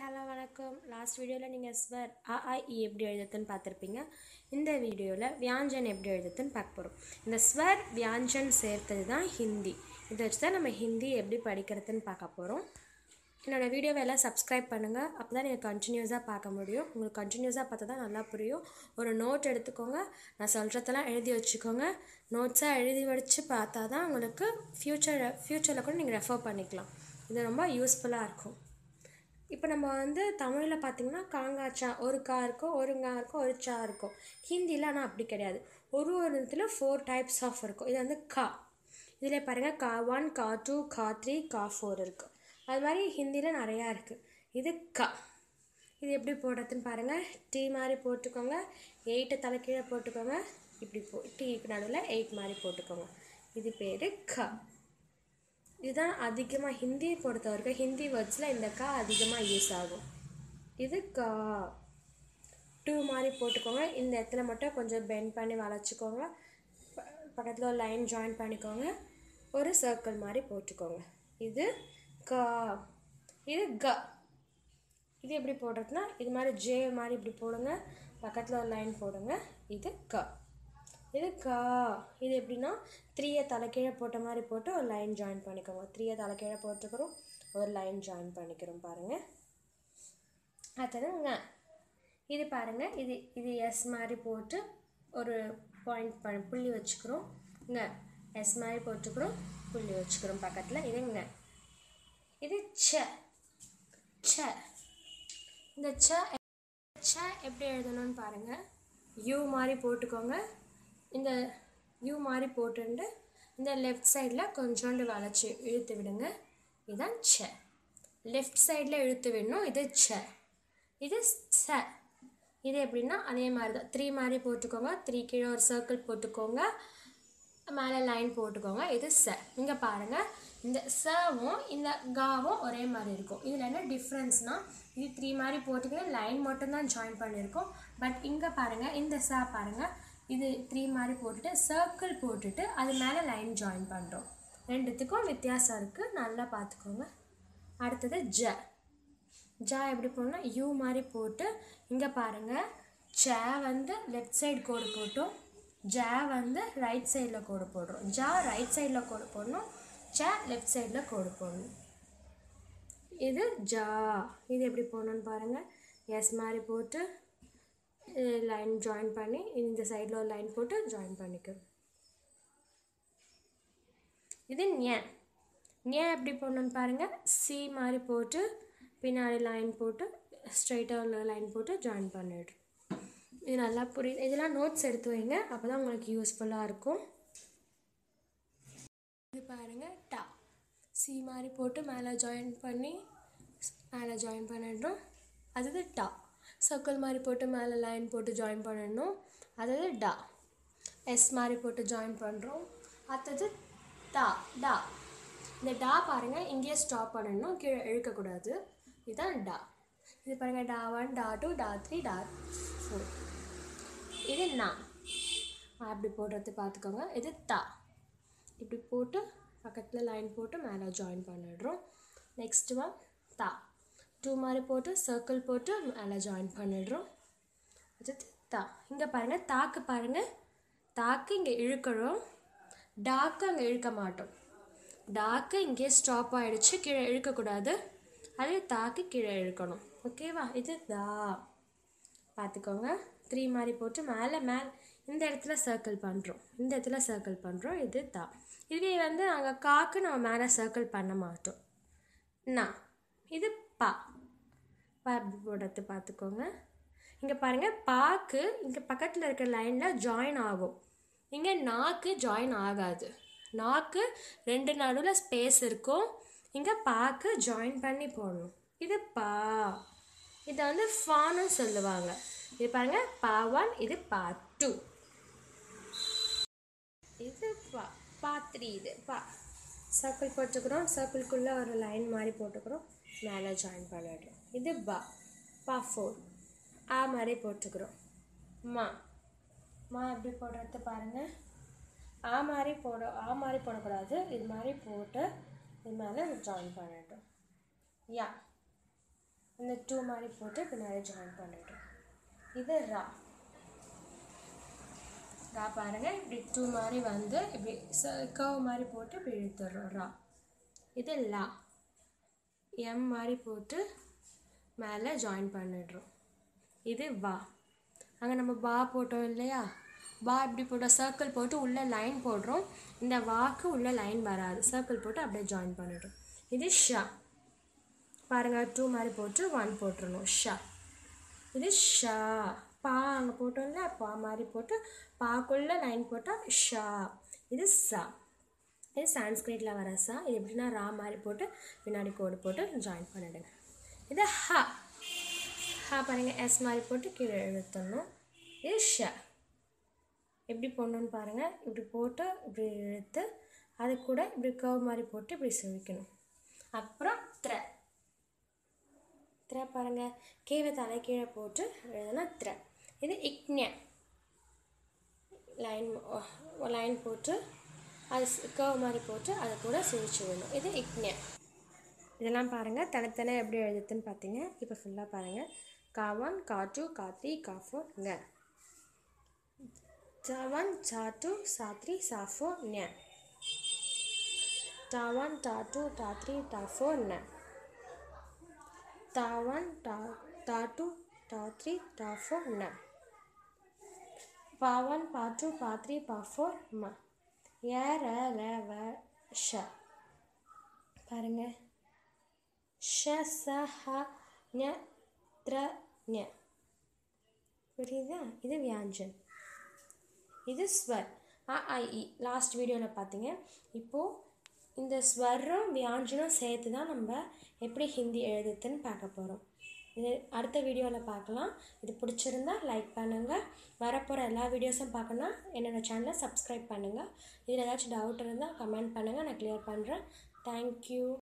Hello வணக்கம் last வீடியோவில் நீங்கள் ஸ்வர் அ ஆ இ எப்படி எழுதுறதுன்னு பார்த்துருப்பீங்க இந்த வீடியோவில் வியாஞ்சன் எப்படி எழுதுறதுன்னு பார்க்க போகிறோம் இந்த ஸ்வர் வியாஞ்சன் சேர்த்தது தான் ஹிந்தி இதை வச்சு தான் நம்ம ஹிந்தி எப்படி படிக்கிறதுன்னு பார்க்க போகிறோம் என்னோடய வீடியோவை எல்லாம் சப்ஸ்கிரைப் பண்ணுங்கள் அப்போ தான் நீங்கள் கண்டினியூஸாக பார்க்க முடியும் உங்களுக்கு கண்டினியூஸாக பார்த்தா தான் நல்லா புரியும் ஒரு நோட் எடுத்துக்கோங்க நான் சொல்கிறதெல்லாம் எழுதி வச்சுக்கோங்க நோட்ஸாக எழுதி வச்சு பார்த்தா தான் உங்களுக்கு ஃப்யூச்சர் ஃப்யூச்சரில் கூட நீங்கள் ரெஃபர் பண்ணிக்கலாம் இது ரொம்ப யூஸ்ஃபுல்லாக இருக்கும் இப்போ நம்ம வந்து தமிழில் பார்த்தீங்கன்னா காங்காச்சா ஒரு கா இருக்கும் ஒரு ngா இருக்கும் ஒரு சா இருக்கும் ஹிந்தியில் ஆனால் அப்படி கிடையாது ஒரு ஒரு இதில் ஃபோர் டைப்ஸ் ஆஃப் இருக்கும் இது வந்து கா இதில் பாருங்கள் கா ஒன் கா டூ கா த்ரீ கா ஃபோர் இருக்குது அது மாதிரி ஹிந்தியில் நிறையா இருக்குது இது கா இது எப்படி போடுறதுன்னு பாருங்கள் டீ மாதிரி போட்டுக்கோங்க எயிட்டை தலைக்கீழே போட்டுக்கோங்க இப்படி போ டீக்கு நடுவில் எயிட் மாதிரி போட்டுக்கோங்க இது பேர் க இதுதான் அதிகமாக ஹிந்தி பொறுத்த வரைக்கும் ஹிந்தி வேர்ட்ஸில் இந்த கா அதிகமாக யூஸ் ஆகும் இது கா டூ மாதிரி போட்டுக்கோங்க இந்த இடத்துல மட்டும் கொஞ்சம் பெண்ட் பண்ணி வளைச்சிக்கோங்க ப- பக்கத்தில் ஒரு லைன் ஜாயின் பண்ணிக்கோங்க ஒரு சர்க்கிள் மாதிரி போட்டுக்கோங்க இது கா இது க இது எப்படி போடுறதுனா இது மாதிரி ஜே மாதிரி இப்படி போடுங்க பக்கத்தில் ஒரு லைன் போடுங்க இது க இது கா இது எப்படின்னா த்ரீயை தலைக்கீழே போட்ட மாதிரி போட்டு ஒரு லைன் ஜாயின் பண்ணிக்கோங்க த்ரீயை தலைக்கீழே போட்டுக்கிறோம் ஒரு லைன் ஜாயின் பண்ணிக்கிறோம் பாருங்கள் அடுத்தது ங இது பாருங்கள் இது இது எஸ் மாதிரி போட்டு ஒரு பாயிண்ட் பண்ண புள்ளி வச்சுக்கிறோம் ங்க எஸ் மாதிரி போட்டுக்கிறோம் புள்ளி வச்சுக்கிறோம் பக்கத்தில் இது ங்க இது ச ச இந்த ச ச எப்படி எழுதணும்னு பாருங்கள் யூ மாதிரி போட்டுக்கோங்க இந்த யூ மாதிரி போட்டுண்டு இந்த லெஃப்ட் சைடில் கொஞ்சோண்டு வளைச்சி இழுத்து விடுங்க இதுதான் ச லெஃப்ட் சைடில் இழுத்து விடணும் இது ச இது ச இது எப்படின்னா அதே மாதிரி தான் த்ரீ மாதிரி போட்டுக்கோங்க த்ரீ கீழே ஒரு சர்க்கிள் போட்டுக்கோங்க மேலே லைன் போட்டுக்கோங்க இது ச இங்கே பாருங்கள் இந்த சவும் இந்த காவும் ஒரே மாதிரி இருக்கும் இதில் என்ன டிஃப்ரென்ஸ்னால் இது த்ரீ மாதிரி போட்டுக்கிட்டு லைன் மட்டும்தான் ஜாயின் பண்ணியிருக்கோம் பட் இங்கே பாருங்கள் இந்த ச பாருங்கள் இது த்ரீ மாதிரி போட்டுட்டு சர்க்கிள் போட்டுட்டு அது மேலே லைன் ஜாயின் பண்ணுறோம் ரெண்டுத்துக்கும் வித்தியாசம் இருக்குது நல்லா பார்த்துக்கோங்க அடுத்தது ஜ ஜா எப்படி போடணும்னா யூ மாதிரி போட்டு இங்கே பாருங்கள் ச வந்து லெஃப்ட் சைடு கோடு போட்டோம் ஜ வந்து ரைட் சைடில் கோடு போடுறோம் ஜா ரைட் சைடில் கோடு போடணும் ச லெஃப்ட் சைடில் கோடு போடணும் இது ஜா இது எப்படி போடணும்னு பாருங்கள் எஸ் மாதிரி போட்டு லைன் ஜாயின் பண்ணி இந்த சைடில் ஒரு லைன் போட்டு ஜாயின் பண்ணிக்கணும் இது ஞ ஞ எப்படி போடணும்னு பாருங்கள் சி மாதிரி போட்டு பின்னாடி லைன் போட்டு ஸ்ட்ரைட்டாக உள்ள லைன் போட்டு ஜாயின் பண்ணிடுறோம் இது நல்லா புரியுது இதெல்லாம் நோட்ஸ் எடுத்து வைங்க அப்போ தான் உங்களுக்கு யூஸ்ஃபுல்லாக இருக்கும் இது பாருங்கள் டா சி மாதிரி போட்டு மேலே ஜாயின் பண்ணி மேலே ஜாயின் பண்ணிடுறோம் அது டா சர்க்கிள் மாதிரி போட்டு மேலே லைன் போட்டு ஜாயின் பண்ணிடணும் அதாவது டா எஸ் மாதிரி போட்டு ஜாயின் பண்ணுறோம் அடுத்தது டா டா இந்த டா பாருங்கள் இங்கேயே ஸ்டாப் பண்ணணும் கீழே இழுக்கக்கூடாது இதுதான் டா இது பாருங்கள் டா ஒன் டா டூ டா த்ரீ டா ஃபோர் இது நா அப்படி போடுறது பார்த்துக்கோங்க இது தா இப்படி போட்டு பக்கத்தில் லைன் போட்டு மேலே ஜாயின் பண்ணிடுறோம் நெக்ஸ்ட் ஒன் தா டூ மாதிரி போட்டு சர்க்கிள் போட்டு மேலே ஜாயின் பண்ணிடுறோம் அடுத்து தா இங்கே பாருங்கள் தாக்கு பாருங்கள் தாக்கு இங்கே இழுக்கிறோம் டாக்கு அங்கே இழுக்க மாட்டோம் டாக்கு இங்கே ஸ்டாப் ஆகிடுச்சு கீழே இழுக்கக்கூடாது அதே தாக்கு கீழே இழுக்கணும் ஓகேவா இது தா பார்த்துக்கோங்க த்ரீ மாதிரி போட்டு மேலே மேல் இந்த இடத்துல சர்க்கிள் பண்ணுறோம் இந்த இடத்துல சர்க்கிள் பண்ணுறோம் இது தா இதுவே வந்து நாங்கள் காக்கு நம்ம மேலே சர்க்கிள் பண்ண மாட்டோம் நா இது பா பா அப்படி போடுறது பார்த்துக்கோங்க இங்கே பாருங்கள் பாக்கு இங்கே பக்கத்தில் இருக்கிற லைனில் ஜாயின் ஆகும் இங்கே நாக்கு ஜாயின் ஆகாது நாக்கு ரெண்டு நடுவில் ஸ்பேஸ் இருக்கும் இங்கே பாக்கு ஜாயின் பண்ணி போடணும் இது பா இதை வந்து ஃபான்னு சொல்லுவாங்க இது பாருங்க பா ஒன் இது பா டூ இது பா பா த்ரீ இது பா சர்க்கிள் போட்டுக்கிறோம் சர்க்கிள்குள்ளே ஒரு லைன் மாதிரி போட்டுக்கிறோம் மேலே ஜாயின் பண்ணிடுறோம் இது பா பா ஃபோர் ஆ மாதிரி போட்டுக்கிறோம் மா மா எப்படி போடுறது பாருங்கள் ஆ மாதிரி போட ஆ மாதிரி போடக்கூடாது இது மாதிரி போட்டு இது மேலே ஜாயின் பண்ணிட்டோம் யா இந்த இந்த டூ மாதிரி போட்டு பின்னாடி ஜாயின் பண்ணிட்டோம் இது ரா ரா பாருங்க இப்படி டூ மாதிரி வந்து இப்படி கவ் மாதிரி போட்டு இப்படி இழுத்துடுறோம் ரா இது லா எம் மாதிரி போட்டு மேலே ஜாயின் பண்ணிடுறோம் இது வா அங்கே நம்ம பா போட்டோம் இல்லையா பா இப்படி போட்டோம் சர்க்கிள் போட்டு உள்ளே லைன் போடுறோம் இந்த வாக்கு உள்ளே லைன் வராது சர்க்கிள் போட்டு அப்படியே ஜாயின் பண்ணிடுறோம் இது ஷா பாருங்கள் டூ மாதிரி போட்டு ஒன் போட்டுருணும் ஷா இது ஷா பா அங்கே போட்டோம்ல பா மாதிரி போட்டு பாக்குள்ளே லைன் போட்டால் ஷா இது சா இது சான்ஸ்கிரிட்டில் வர சா இது எப்படின்னா ரா மாதிரி போட்டு பின்னாடி கோடு போட்டு ஜாயின் பண்ணிடுங்க இது ஹ ஹா பாருங்கள் எஸ் மாதிரி போட்டு கீழே இழுத்துடணும் இது ஷ எப்படி போடணும்னு பாருங்கள் இப்படி போட்டு இப்படி இழுத்து அது கூட இப்படி கவ் மாதிரி போட்டு இப்படி சுழிக்கணும் அப்புறம் த்ர த்ர பாருங்கள் கீழே தலை கீழே போட்டு எழுதுனா த்ர இது இக்ஞ லைன் லைன் போட்டு அது கவ் மாதிரி போட்டு அதை கூட சுழிச்சு விடணும் இது இக்ஞ இதெல்லாம் பாருங்கள் தனித்தனி எப்படி எழுதுதுன்னு பார்த்தீங்க இப்போ ஃபுல்லாக பாருங்கள் காவான் காட்டு காத்தி காஃபோ ஞ Tawan, Tatu, Satri, Safo, Nya. Tawan, Tatu, Tatri, Tafo, Nya. Tawan, ta- Tatu, Tatri, Tafo, Nya. Pavan, Patu, Patri, Pafo, Ma. ஏற ல வ ஷ பாருங்க ஷ ச ஹ ஞ த்ர ஞ புரியுதா இது வியாஞ்சன் இது ஸ்வர் அ ஐ இ லாஸ்ட் வீடியோவில் பார்த்தீங்க இப்போது இந்த ஸ்வரம் வியாஞ்சனம் சேர்த்து தான் நம்ம எப்படி ஹிந்தி எழுதுதுன்னு பார்க்க போகிறோம் இது அடுத்த வீடியோவில் பார்க்கலாம் இது பிடிச்சிருந்தா லைக் பண்ணுங்கள் வரப்போகிற எல்லா வீடியோஸும் பார்க்கணுன்னா என்னோடய சேனலை சப்ஸ்கிரைப் பண்ணுங்கள் இதில் ஏதாச்சும் டவுட் இருந்தால் கமெண்ட் பண்ணுங்கள் நான் க்ளியர் பண்ணுறேன் தேங்க்யூ